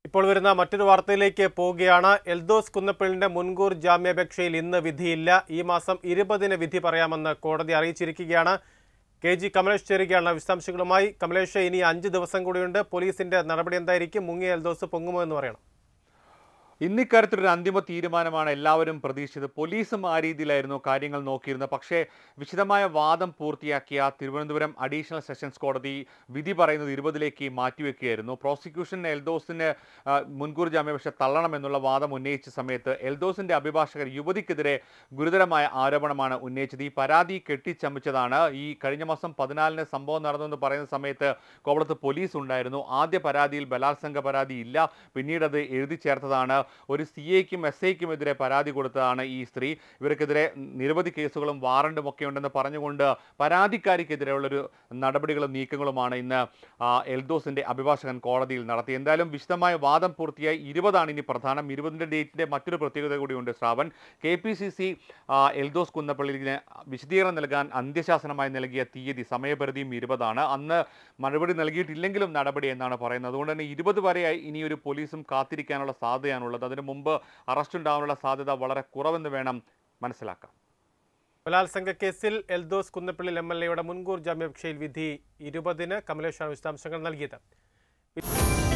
ഇപ്പോൾ വരുന്ന മറ്റൊരു വാർത്തയിലേക്ക് പോവുകയാണ് എൽദോസ് കുന്നപ്പിള്ളിന്റെ മുൻകൂർ ജാമ്യാപേക്ഷയിൽ ഇന്ന് വിധിയില്ല ഈ മാസം ഇരുപതിന് വിധി പറയാമെന്ന് കോടതി അറിയിച്ചിരിക്കുകയാണ് കെ ജി കമലേഷ് ചേരുകയാണ് വിശദാംശങ്ങളുമായി കമലേഷ് ഇനി അഞ്ച് ദിവസം കൂടിയുണ്ട് പോലീസിന്റെ നടപടി എന്തായിരിക്കും മുങ്ങിയ എൽദോസ് പൊങ്ങുമോ എന്ന് പറയണം ഇന്നിക്കാര്യത്തിലൊരു അന്തിമ തീരുമാനമാണ് എല്ലാവരും പ്രതീക്ഷിച്ചത് പോലീസും ആ രീതിയിലായിരുന്നു കാര്യങ്ങൾ നോക്കിയിരുന്നത് പക്ഷേ വിശദമായ വാദം പൂർത്തിയാക്കിയ തിരുവനന്തപുരം അഡീഷണൽ സെഷൻസ് കോടതി വിധി പറയുന്നത് ഇരുപതിലേക്ക് മാറ്റിവെക്കുകയായിരുന്നു പ്രോസിക്യൂഷൻ എൽദോസിന് ആ, മുൻകൂർ ജാമ്യാപേക്ഷ തള്ളണമെന്നുള്ള വാദം ഉന്നയിച്ച സമയത്ത് എൽദോസിന്റെ അഭിഭാഷകർ യുവതിക്കെതിരെ ഗുരുതരമായ ആരോപണമാണ് ഉന്നയിച്ചത് ഈ പരാതി കെട്ടിച്ചമച്ചതാണ് ഈ കഴിഞ്ഞ മാസം പതിനാലിന് സംഭവം നടന്നെന്ന് പറയുന്ന സമയത്ത് കോവളത്ത് പോലീസ് ഉണ്ടായിരുന്നു ആദ്യ പരാതിയിൽ ബലാത്സംഗ പരാതി ഇല്ല പിന്നീട് അത് എഴുതി ചേർത്തതാണ് ഒരു സി എക്കും എസ് ഐക്കും എതിരെ പരാതി കൊടുത്തതാണ് ഈ സ്ത്രീ ഇവർക്കെതിരെ നിരവധി കേസുകളും വാറണ്ടും ഒക്കെ ഉണ്ടെന്ന് പറഞ്ഞുകൊണ്ട് പരാതിക്കാരിക്കെതിരെയുള്ളൊരു നടപടികളും നീക്കങ്ങളുമാണ് ഇന്ന് ആ, എൽദോസിന്റെ അഭിഭാഷകൻ കോടതിയിൽ നടത്തി എന്തായാലും വിശദമായ വാദം പൂർത്തിയായി ഇരുപതാണ് ഇനി പ്രധാനം ഇരുപതിൻ്റെ ഡേറ്റിന്റെ മറ്റൊരു പ്രത്യേകത കൂടിയുണ്ട് Shravan K P C C Eldhose കുന്നപ്പള്ളിന് വിശദീകരണം നൽകാൻ അന്ത്യശാസനമായി നൽകിയ തീയതി സമയപരിധിയും ഇരുപതാണ് അന്ന് മറുപടി നൽകിയിട്ടില്ലെങ്കിലും നടപടി എന്നാണ് പറയുന്നത് അതുകൊണ്ട് തന്നെ ഇരുപത് വരെയായി ഇനിയൊരു പോലീസും കാത്തിരിക്കാനുള്ള സാധ്യതയാണുള്ളത് അതിനു മുമ്പ് അറസ്റ്റ് ഉണ്ടാകാനുള്ള സാധ്യത വളരെ കുറവെന്ന് വേണം മനസ്സിലാക്കാം ബലാത്സംഗ കേസിൽ എൽദോസ് കുന്നപ്പിള്ളി എം എൽ എയുടെ മുൻകൂർ ജാമ്യാപേക്ഷയിൽ വിധി ഇരുപതിന് കമലേഷാണ് വിശദാംശങ്ങൾ നൽകിയത്